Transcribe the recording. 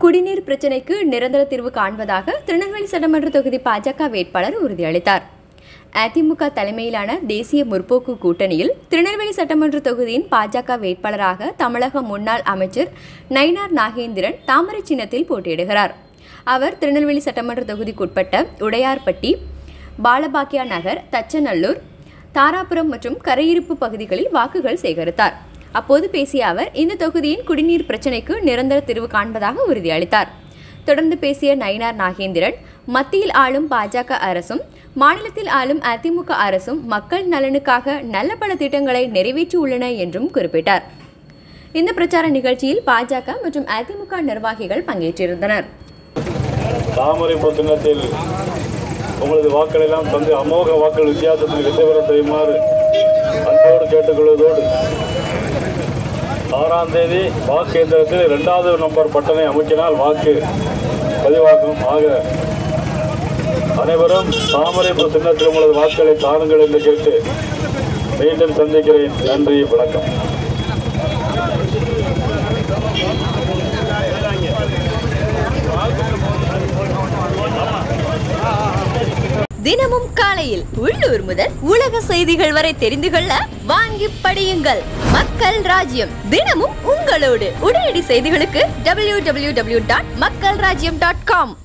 குடிநீர் பிரச்சினைக்கு நிரந்தர தீர்வு காண்பதாக திருநெல்வேலி சட்டமன்ற தொகுதி பாஜக வேட்பாளர் உறுதியளித்தார் அதிமுக தலைமையிலான தேசிய முற்போக்கு கூட்டணியில் திருநெல்வேலி சட்டமன்ற தொகுதியின் பாஜக வேட்பாளராக தமிழக முன்னாள் அமைச்சர் நயினார் நாகேந்திரன் தாமரை சின்னத்தில் போட்டியிடுகிறார் அவர் திருநெல்வேலி சட்டமன்ற தொகுதிக்குட்பட்ட உடையார்பட்டி பாலபாக்கியா நகர் தச்சநல்லூர் தாராபுரம் மற்றும் கரையிருப்பு பகுதிகளில் வாக்குகள் சேகரித்தார் அப்போது பேசிய அவர் இந்த தொகுதியின் குடிநீர் பிரச்சினைக்கு நிரந்தர தீர்வு காண்பதாக உறுதியளித்தார் தொடர்ந்து பேசிய நயினார் நாகேந்திரன் மத்தியில் ஆளும் பாஜக அரசும் மாநிலத்தில் ஆளும் அதிமுக அரசும் மக்கள் நலனுக்காக நல்ல பல திட்டங்களை நிறைவேற்றியுள்ளன என்றும் குறிப்பிட்டார் இந்த பிரச்சார நிகழ்ச்சியில் பாஜக மற்றும் அதிமுக நிர்வாகிகள் பங்கேற்றிருந்தனர் தாமரை சின்னத்தில் உங்களது வாக்களை எல்லாம் தந்து அமோக வாக்கள் வித்தியாசத்தில் வெற்றி பெற செய்யுமாறு அன்போடு கேட்டுக்கொள்வதோடு ஆறாம் தேதி வாக்கு எந்திரத்தில் இரண்டாவது நம்பர் பட்டனை அமைக்கினால் வாக்கு பதிவாகும் ஆக அனைவரும் தாமரை சின்னத்தில் உங்களது வாக்குகளை தாருங்கள் என்று கேட்டு மீண்டும் சந்திக்கிறேன் நன்றி வணக்கம் தினமும் காலையில் உள்ளூர் முதல் உலக செய்திகள் வரை தெரிந்து கொள்ள வாங்கி படியுங்கள் மக்கள் ராஜ்யம் தினமும் உங்களோடு உடனடி செய்திகளுக்கு டபிள்யூ டபிள்யூ டபிள்யூ டாட் மக்கள் ராஜ்யம் டாட் காம்